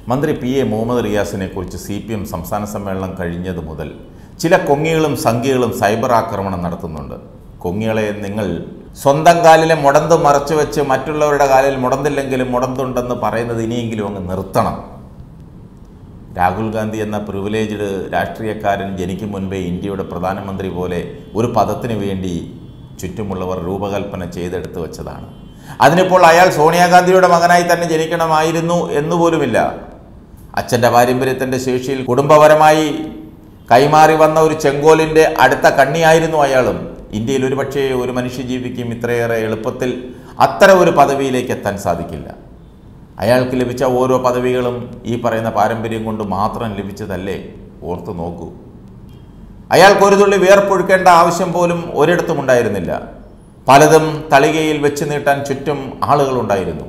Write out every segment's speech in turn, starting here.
മന്ത്രി P A Muhammad റിയാസിനെ കുറിച്ച് C P M സംസ്ഥാന സമ്മേളനം കഴിഞ്ഞത് മുതൽ ചില കൊങ്ങികളും സംഖ്യകളും സൈബർ ആക്രമണം നടത്തുന്നുണ്ട് കൊങ്ങികളെ നിങ്ങൾ സ്വന്തം കാലിലെ മുടന്ത് മറച്ചു വെച്ച് മറ്റുള്ളവരുടെ കാലിൽ മുടന്തില്ലെങ്കിലും മുടന്തുണ്ടെന്ന് പറയുന്നത് ഇനിയെങ്കിലും അങ്ങ് നിർത്തണം രാഹുൽ ഗാന്ധി എന്ന പ്രിവിലേജ്ഡ് രാഷ്ട്രീയക്കാരൻ ജനിക്കും മുൻപേ ഇന്ത്യയുടെ പ്രധാനമന്ത്രി പോലെ ഒരു പദത്തിന് വേണ്ടി ചുറ്റുമുള്ളവർ രൂപകൽപ്പന ചെയ്തെടുത്തു വെച്ചതാണ് അതിനിപ്പോൾ അയാൾ സോണിയാഗാന്ധിയുടെ മകനായി തന്നെ ജനിക്കണമായിരുന്നു എന്നുപോലുമില്ല അച്ഛൻ്റെ പാരമ്പര്യത്തിൻ്റെ ശേഷിയിൽ കുടുംബപരമായി കൈമാറി വന്ന ഒരു ചെങ്കോലിൻ്റെ അടുത്ത കണ്ണിയായിരുന്നു അയാളും ഇന്ത്യയിൽ ഒരുപക്ഷേ ഒരു മനുഷ്യജീവിക്കും ഇത്രയേറെ എളുപ്പത്തിൽ അത്തരം ഒരു പദവിയിലേക്ക് എത്താൻ സാധിക്കില്ല അയാൾക്ക് ലഭിച്ച ഓരോ പദവികളും ഈ പറയുന്ന പാരമ്പര്യം കൊണ്ട് മാത്രം ലഭിച്ചതല്ലേ ഓർത്തു നോക്കൂ അയാൾക്ക് ഒരു തുള്ളി വിയർപ്പൊഴുക്കേണ്ട ആവശ്യം പോലും ഒരിടത്തും ഉണ്ടായിരുന്നില്ല പലതും തളികയിൽ വെച്ച് നീട്ടാൻ ചുറ്റും ആളുകളുണ്ടായിരുന്നു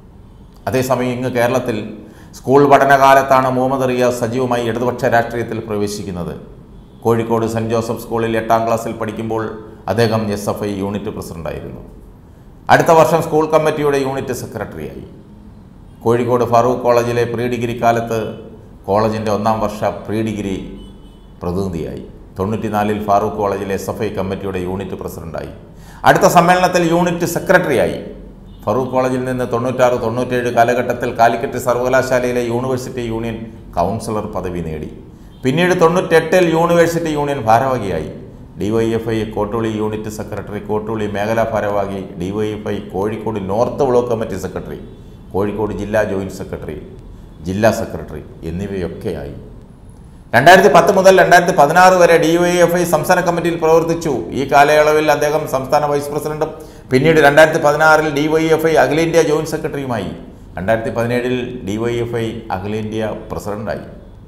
അതേസമയം ഇങ്ങ് കേരളത്തിൽ സ്കൂൾ പഠനകാലത്താണ് മുഹമ്മദ് റിയാസ് സജീവമായി ഇടതുപക്ഷ രാഷ്ട്രീയത്തിൽ പ്രവേശിക്കുന്നത് കോഴിക്കോട് സെൻറ് ജോസഫ് സ്കൂളിൽ എട്ടാം ക്ലാസ്സിൽ പഠിക്കുമ്പോൾ അദ്ദേഹം എസ് എഫ് ഐ യൂണിറ്റ് പ്രസിഡന്റായിരുന്നു അടുത്ത വർഷം സ്കൂൾ കമ്മിറ്റിയുടെ യൂണിറ്റ് സെക്രട്ടറിയായി കോഴിക്കോട് ഫാറൂഖ് കോളേജിലെ പ്രീ ഡിഗ്രി കാലത്ത് കോളേജിൻ്റെ ഒന്നാം വർഷ പ്രീ ഡിഗ്രി പ്രതിനിധിയായി തൊണ്ണൂറ്റിനാലിൽ ഫാറൂഖ് കോളേജിലെ എസ് എഫ് ഐ കമ്മിറ്റിയുടെ യൂണിറ്റ് പ്രസിഡന്റായി അടുത്ത സമ്മേളനത്തിൽ യൂണിറ്റ് സെക്രട്ടറിയായി ഫറൂഖ് കോളേജിൽ നിന്ന് തൊണ്ണൂറ്റാറ് തൊണ്ണൂറ്റേഴ് കാലഘട്ടത്തിൽ കാലിക്കറ്റ് സർവകലാശാലയിലെ യൂണിവേഴ്സിറ്റി യൂണിയൻ കൗൺസിലർ പദവി നേടി പിന്നീട് തൊണ്ണൂറ്റെട്ടിൽ യൂണിവേഴ്സിറ്റി യൂണിയൻ ഭാരവാഹിയായി DYFI Kottooli unit secretary Kottooli മേഖലാ ഭാരവാഹി DYFI Kozhikode north block committee secretary Kozhikode ജില്ലാ ജോയിൻറ്റ് സെക്രട്ടറി ജില്ലാ സെക്രട്ടറി എന്നിവയൊക്കെയായി രണ്ടായിരത്തി പത്ത് മുതൽ രണ്ടായിരത്തി പതിനാറ് വരെ ഡി വൈ എഫ് ഐ സംസ്ഥാന കമ്മിറ്റിയിൽ പ്രവർത്തിച്ചു ഈ കാലയളവിൽ അദ്ദേഹം സംസ്ഥാന വൈസ് പ്രസിഡന്റും പിന്നീട് രണ്ടായിരത്തി പതിനാറിൽ ഡി വൈ എഫ് ഐ അഖിലേന്ത്യാ ജോയിന്റ് സെക്രട്ടറിയുമായി രണ്ടായിരത്തി പതിനേഴിൽ ഡി വൈ എഫ് ഐ അഖിലേന്ത്യാ പ്രസിഡന്റായി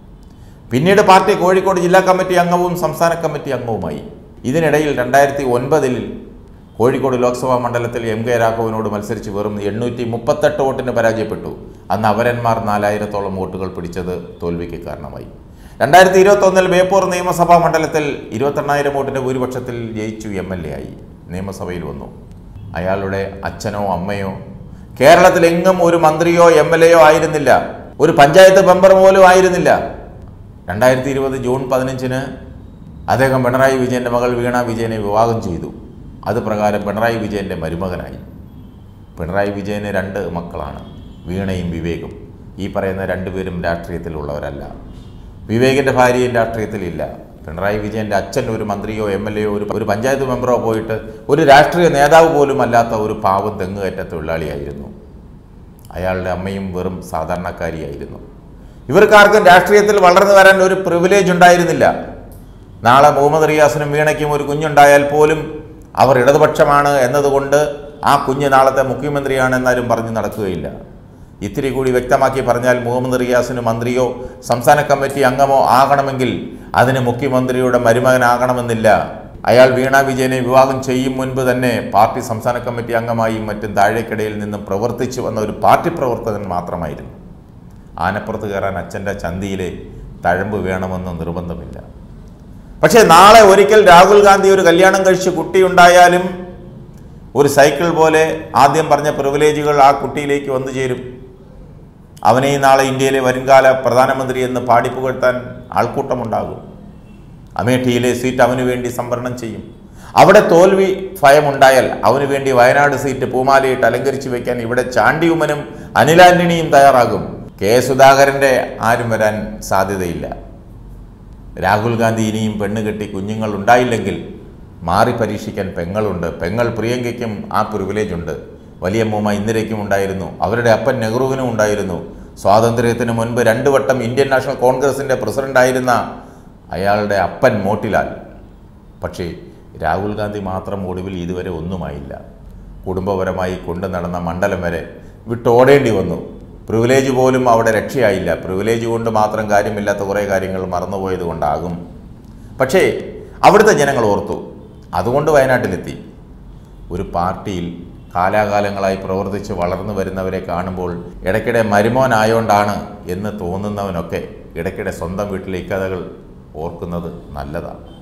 പിന്നീട് പാർട്ടി കോഴിക്കോട് ജില്ലാ കമ്മിറ്റി അംഗവും സംസ്ഥാന കമ്മിറ്റി അംഗവുമായി ഇതിനിടയിൽ രണ്ടായിരത്തി ഒൻപതിൽ കോഴിക്കോട് ലോക്സഭാ മണ്ഡലത്തിൽ എം കെ രാഘവനോട് മത്സരിച്ച് വെറും എണ്ണൂറ്റി മുപ്പത്തെട്ട് വോട്ടിന് പരാജയപ്പെട്ടു അന്ന് അവരന്മാർ നാലായിരത്തോളം വോട്ടുകൾ പിടിച്ചത് തോൽവിക്ക് കാരണമായി രണ്ടായിരത്തി ഇരുപത്തൊന്നിൽ ബേപ്പൂർ നിയമസഭാ മണ്ഡലത്തിൽ ഇരുപത്തെണ്ണായിരം വോട്ടിൻ്റെ ഭൂരിപക്ഷത്തിൽ ജയിച്ചു എം എൽ എ ആയി നിയമസഭയിൽ വന്നു അയാളുടെ അച്ഛനോ അമ്മയോ കേരളത്തിലെങ്ങും ഒരു മന്ത്രിയോ എം എൽ എയോ ആയിരുന്നില്ല ഒരു പഞ്ചായത്ത് മെമ്പർ പോലും ആയിരുന്നില്ല രണ്ടായിരത്തി ഇരുപത് ജൂൺ പതിനഞ്ചിന് അദ്ദേഹം പിണറായി വിജയൻ്റെ മകൾ വീണ വിജയനെ വിവാഹം ചെയ്തു അത് പ്രകാരം പിണറായി വിജയൻ്റെ മരുമകനായി പിണറായി വിജയന് രണ്ട് മക്കളാണ് വീണയും വിവേകും ഈ പറയുന്ന രണ്ടുപേരും രാഷ്ട്രീയത്തിലുള്ളവരല്ല വിവേകിൻ്റെ ഭാര്യയും രാഷ്ട്രീയത്തിലില്ല പിണറായി വിജയൻ്റെ അച്ഛൻ ഒരു മന്ത്രിയോ എം എൽ എയോ ഒരു ഒരു പഞ്ചായത്ത് മെമ്പറോ പോയിട്ട് ഒരു രാഷ്ട്രീയ നേതാവ് പോലും അല്ലാത്ത ഒരു പാവം തെങ്ങുകയറ്റ തൊഴിലാളിയായിരുന്നു അയാളുടെ അമ്മയും വെറും സാധാരണക്കാരിയായിരുന്നു ഇവർക്കാർക്കും രാഷ്ട്രീയത്തിൽ വളർന്നു വരാൻ ഒരു പ്രിവിലേജ് ഉണ്ടായിരുന്നില്ല നാളെ മുഹമ്മദ് റിയാസിനും വീണയ്ക്കും ഒരു കുഞ്ഞുണ്ടായാൽ പോലും അവർ ഇടതുപക്ഷമാണ് എന്നതുകൊണ്ട് ആ കുഞ്ഞ് നാളത്തെ മുഖ്യമന്ത്രിയാണ് എന്നാലും പറഞ്ഞു നടക്കുകയില്ല ഇത്തിരി കൂടി വ്യക്തമാക്കി പറഞ്ഞാൽ മുഹമ്മദ് റിയാസിന് മന്ത്രിയോ സംസ്ഥാന കമ്മിറ്റി അംഗമോ ആകണമെങ്കിൽ അതിന് മുഖ്യമന്ത്രിയുടെ മരുമകനാകണമെന്നില്ല അയാൾ വീണ വിജയനെ വിവാഹം ചെയ്യും മുൻപ് തന്നെ പാർട്ടി സംസ്ഥാന കമ്മിറ്റി അംഗമായും മറ്റും താഴേക്കിടയിൽ നിന്നും പ്രവർത്തിച്ചു വന്ന ഒരു പാർട്ടി പ്രവർത്തകൻ മാത്രമായിരുന്നു ആനപ്പുറത്ത് കയറാൻ അച്ഛൻ്റെ ചന്തിയിലെ തഴമ്പ് വേണമെന്ന് നിർബന്ധമില്ല പക്ഷേ നാളെ ഒരിക്കൽ രാഹുൽ ഗാന്ധി ഒരു കല്യാണം കഴിച്ച് കുട്ടിയുണ്ടായാലും ഒരു സൈക്കിൾ പോലെ ആദ്യം പറഞ്ഞ പ്രിവിലേജുകൾ ആ കുട്ടിയിലേക്ക് വന്നു ചേരും അവനെ നാളെ ഇന്ത്യയിലെ വരുംകാല പ്രധാനമന്ത്രി എന്ന് പാടിപ്പുകഴ്ത്താൻ ആൾക്കൂട്ടമുണ്ടാകും അമേഠിയിലെ സീറ്റ് അവന് വേണ്ടി സംവരണം ചെയ്യും അവിടെ തോൽവി ഭയമുണ്ടായാൽ അവന് വേണ്ടി വയനാട് സീറ്റ് പൂമാലയിട്ട് അലങ്കരിച്ചു വെക്കാൻ ഇവിടെ ചാണ്ടിയുമ്മനും അനിലാന്റണിയും തയ്യാറാകും കെ സുധാകരൻ്റെ ആരും വരാൻ സാധ്യതയില്ല രാഹുൽ ഗാന്ധി ഇനിയും പെണ്ണ് കെട്ടി കുഞ്ഞുങ്ങൾ ഉണ്ടായില്ലെങ്കിൽ മാറി പരീക്ഷിക്കാൻ പെങ്ങളുണ്ട് പെങ്ങൾ പ്രിയങ്കയ്ക്കും ആ പ്രിവിലേജ് ഉണ്ട് വലിയ മൂമ്മ ഇന്ദിരയ്ക്കും ഉണ്ടായിരുന്നു അവരുടെ അപ്പൻ നെഹ്റുവിനും ഉണ്ടായിരുന്നു സ്വാതന്ത്ര്യത്തിന് മുൻപ് രണ്ടു വട്ടം ഇന്ത്യൻ നാഷണൽ കോൺഗ്രസിൻ്റെ പ്രസിഡന്റായിരുന്ന അയാളുടെ അപ്പൻ മോട്ടിലാൽ പക്ഷേ രാഹുൽ ഗാന്ധി മാത്രം ഒടുവിൽ ഇതുവരെ ഒന്നുമായില്ല കുടുംബപരമായി കൊണ്ടു നടന്ന മണ്ഡലം വരെ വിട്ടോടേണ്ടി വന്നു പ്രിവിലേജ് പോലും അവിടെ രക്ഷയായില്ല പ്രിവിലേജ് കൊണ്ട് മാത്രം കാര്യമില്ലാത്ത കുറേ കാര്യങ്ങൾ മറന്നുപോയത് കൊണ്ടാകും പക്ഷേ അവിടുത്തെ ജനങ്ങൾ ഓർത്തു അതുകൊണ്ട് വയനാട്ടിലെത്തി ഒരു പാർട്ടിയിൽ കാലാകാലങ്ങളായി പ്രവർത്തിച്ച് വളർന്നു വരുന്നവരെ കാണുമ്പോൾ ഇടയ്ക്കിടെ മരുമോനായോണ്ടാണ് എന്ന് തോന്നുന്നവനൊക്കെ ഇടയ്ക്കിടെ സ്വന്തം വീട്ടിലെ ഇക്കഥകൾ ഓർക്കുന്നത് നല്ലതാണ്